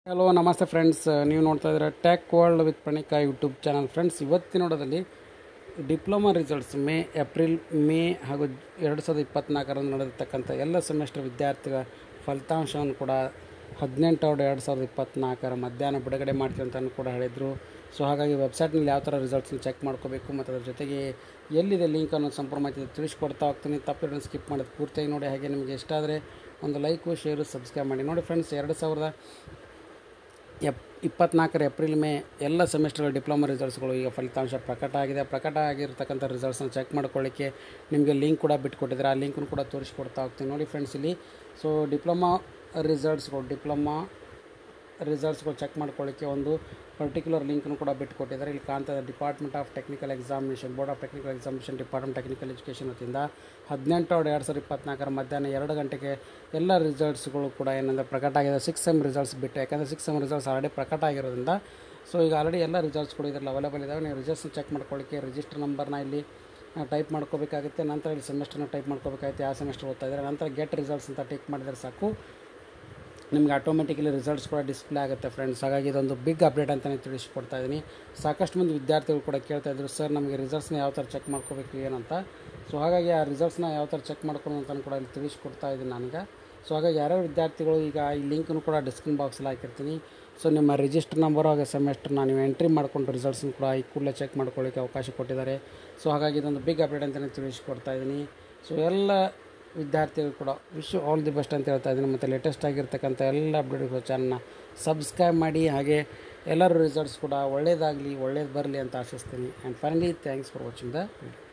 hello ನಮಸ್ತೆ friends ನೀವು ನೋಡ್ತಾ ಇದ್ದೀರಾ tech world with Praneeka YouTube channel friends ಇವತ್ತಿನೋಡದಲ್ಲಿ diploma results May April May ಹಾಗೂ ಎರಡು ಸಾವಿರದ ಇಪ್ಪತ್ತ್ನಾಲ್ಕರಂದು ನಡೆದಿರ್ತಕ್ಕಂಥ ಎಲ್ಲ ಸೆಮಿಸ್ಟರ್ ವಿದ್ಯಾರ್ಥಿಗಳ ಫಲಿತಾಂಶವನ್ನು ಕೂಡ ಹದಿನೆಂಟು ಎರಡು ಎರಡು ಸಾವಿರದ ಇಪ್ಪತ್ತ್ನಾಲ್ಕರ ಮಧ್ಯಾಹ್ನ ಬಿಡುಗಡೆ ಮಾಡ್ತೀವಿ ಅಂತಲೂ ಕೂಡ ಹೇಳಿದರು ಸೊ ಹಾಗಾಗಿ ವೆಬ್ಸೈಟ್ನಲ್ಲಿ ಯಾವ ಥರ ರಿಸಲ್ಟ್ಸ್ನ ಚೆಕ್ ಮಾಡ್ಕೋಬೇಕು ಮತ್ತು ಅದ್ರ ಜೊತೆಗೆ ಎಲ್ಲಿದೆ ಲಿಂಕ್ ಅನ್ನೋ ಸಂಪೂರ್ಣ ಮಾಹಿತಿ ತಿಳಿಸ್ಕೊಡ್ತಾ ಹೋಗ್ತೀನಿ ತಪ್ಪಿರೋದನ್ನು ಸ್ಕಿಪ್ ಮಾಡೋದು ಪೂರ್ತಿಯಾಗಿ ನೋಡಿ ಹಾಗೆ ನಿಮಗೆ ಇಷ್ಟ ಆದರೆ ಒಂದು ಲೈಕು ಶೇರು ಸಬ್ಸ್ಕ್ರೈಬ್ ಮಾಡಿ ನೋಡಿ ಫ್ರೆಂಡ್ಸ್ ಎರಡು ಸಾವಿರದ ಎಪ್ ಇಪ್ಪತ್ನಾಲ್ಕರ ಏಪ್ರಿಲ್ ಮೇ ಎಲ್ಲ ಸೆಮಿಸ್ಟರ್ಗಳ ಡಿಪ್ಲೊಮಾ ರಿಸಲ್ಟ್ಸ್ಗಳು ಈಗ ಫಲಿತಾಂಶ ಪ್ರಕಟ ಆಗಿದೆ ಪ್ರಕಟ ಆಗಿರ್ತಕ್ಕಂಥ ರಿಸಲ್ಟ್ಸ್ನ ಚೆಕ್ ಮಾಡ್ಕೊಳ್ಳಿಕ್ಕೆ ನಿಮಗೆ ಲಿಂಕ್ ಕೂಡ ಬಿಟ್ಕೊಟ್ಟಿದ್ದಾರೆ ಆ ಲಿಂಕನ್ನು ಕೂಡ ತೋರಿಸ್ಕೊಡ್ತಾ ಹೋಗ್ತೀನಿ ನೋಡಿ ಫ್ರೆಂಡ್ಸ್ ಇಲ್ಲಿ ಸೊ ಡಿಪ್ಲೊಮಾ ರಿಸಲ್ಟ್ಸ್ಗಳು ಡಿಪ್ಲೊಮಾ ರಿಸಲ್ಟ್ಸ್ಗಳು ಚೆಕ್ ಮಾಡ್ಕೊಳ್ಳಿಕ್ಕೆ ಒಂದು ಪರ್ಟಿಕ್ಯುಲರ್ ಲಿಂಕ್ನು ಕೂಡ ಬಿಟ್ಕೊಟ್ಟಿದ್ದಾರೆ ಇಲ್ಲಿ ಕಾಣ್ತದೆ department of technical examination board of technical examination department technical education ವತಿಯಿಂದ ಹದಿನೆಂಟು ಎರಡು ಎರಡು ಸಾವಿರದ ಇಪ್ಪತ್ನಾಲ್ಕರ ಮಧ್ಯಾಹ್ನ ಎರಡು ಗಂಟೆಗೆ ಎಲ್ಲ ರಿಸಲ್ಟ್ಸ್ಗಳು ಕೂಡ ಏನಂದರೆ ಪ್ರಕಟ ಆಗಿದೆ ಸಿಕ್ಸ್ ಸೆಮ್ ರಿಸಲ್ಟ್ಸ್ ಬಿಟ್ಟು ಯಾಕಂದರೆ ಸಿಕ್ಸ್ ಸೆಮ್ ರಿಸಲ್ಟ್ಸ್ ಆಲ್ರೆಡಿ ಪ್ರಕಟ ಆಗಿರೋದ್ರಿಂದ ಸೊ ಈಗ ಆಲ್ರೆಡಿ ಎಲ್ಲ ರಿಸಲ್ಟ್ಸ್ಗಳು ಇದರಲ್ಲಿ ಅವೈಲೇಬಲ್ ಇದ್ದಾವೆ ನೀವು ರಿಸಲ್ಟ್ಸ್ನ ಚೆಕ್ ಮಾಡ್ಕೊಳ್ಳಿಕ್ಕೆ ರಿಜಿಸ್ಟರ್ ನಂಬರ್ನ ಇಲ್ಲಿ ಟೈಪ್ ಮಾಡ್ಕೋಬೇಕಾಗುತ್ತೆ ನಂತರ ಇಲ್ಲಿ ಸೆಮಿಸ್ಟರ್ನ ಟೈಪ್ ಮಾಡ್ಕೋಬೇಕಾಗುತ್ತೆ ಯಾವ ಸೆಮಿಸ್ಟರ್ ಓದ್ತಾ ಇದ್ದಾರೆ ನಂತರ ಗೆಟ್ ರಿಸಲ್ಟ್ಸ್ ಅಂತ ಟಿಕ್ ಮಾಡಿದರೆ ಸಾಕು ನಿಮ್ಗೆ ಆಟೋಮೆಟಿಕಲಿ ರಿಸಲ್ಟ್ಸ್ ಕೂಡ ಡಿಸ್ಪ್ಲೇ ಆಗುತ್ತೆ ಫ್ರೆಂಡ್ಸ್ ಹಾಗಾಗಿ ಇದೊಂದು ಬಿಗ್ ಅಪ್ಡೇಟ್ ಅಂತಲೇ ತಿಳಿಸ್ಕೊಡ್ತಾ ಇದ್ದೀನಿ ಸಾಕಷ್ಟು ಮಂದಿ ವಿದ್ಯಾರ್ಥಿಗಳು ಕೂಡ ಕೇಳ್ತಾ ಇದ್ರು ಸರ್ ನಮಗೆ ರಿಸಲ್ಟ್ಸ್ನ ಯಾವ ಥರ ಚೆಕ್ ಮಾಡ್ಕೋಬೇಕು ಏನಂತ ಸೊ ಹಾಗಾಗಿ ಆ ರಿಸಲ್ಟ್ಸ್ನ ಯಾವ ಥರ ಚೆಕ್ ಮಾಡ್ಕೊಂಡು ಅಂತಲೂ ಕೂಡ ಇಲ್ಲಿ ತಿಳಿಸ್ಕೊಡ್ತಾ ಇದ್ದೀನಿ ನಾನೀಗ ಸೊ ಹಾಗಾಗಿ ಯಾರ್ಯಾವ ವಿದ್ಯಾರ್ಥಿಗಳು ಈಗ ಈ ಲಿಂಕನ್ನು ಕೂಡ ಡಿಸ್ಕ್ರಿಪ್ಷನ್ ಬಾಕ್ಸಲ್ಲಿ ಹಾಕಿರ್ತೀನಿ ಸೊ ನಿಮ್ಮ ರಿಜಿಸ್ಟರ್ ನಂಬರು ಹಾಗೆ ಸೆಮೆಸ್ಟರ್ನ ನೀವು ಎಂಟ್ರಿ ಮಾಡ್ಕೊಂಡು ರಿಸಲ್ಟ್ಸ್ನ ಕೂಡ ಈ ಕೂಡಲೇ ಚೆಕ್ ಮಾಡ್ಕೊಳ್ಳಿಕ್ಕೆ ಅವಕಾಶ ಕೊಟ್ಟಿದ್ದಾರೆ ಸೊ ಹಾಗಾಗಿ ಇದೊಂದು ಬಿಗ್ ಅಪ್ಡೇಟ್ ಅಂತಲೇ ತಿಳಿಸ್ಕೊಡ್ತಾ ಇದ್ದೀನಿ ಸೊ ಎಲ್ಲ ವಿದ್ಯಾರ್ಥಿಗಳು ಕೂಡ ವಿಶ್ ಆಲ್ ದಿ ಬೆಸ್ಟ್ ಅಂತ ಹೇಳ್ತಾ ಇದ್ದೀನಿ ಮತ್ತು ಲೇಟೆಸ್ಟ್ ಆಗಿರ್ತಕ್ಕಂಥ ಎಲ್ಲ ಅಪ್ಡೇಟ್ಗಳು ಚಾನಲ್ನ ಸಬ್ಸ್ಕ್ರೈಬ್ ಮಾಡಿ ಹಾಗೆ ಎಲ್ಲರ ರಿಸಲ್ಟ್ಸ್ ಕೂಡ ಒಳ್ಳೇದಾಗಲಿ ಒಳ್ಳೇದು ಬರಲಿ ಅಂತ ಆಶಿಸ್ತೀನಿ and finally thanks for watching the video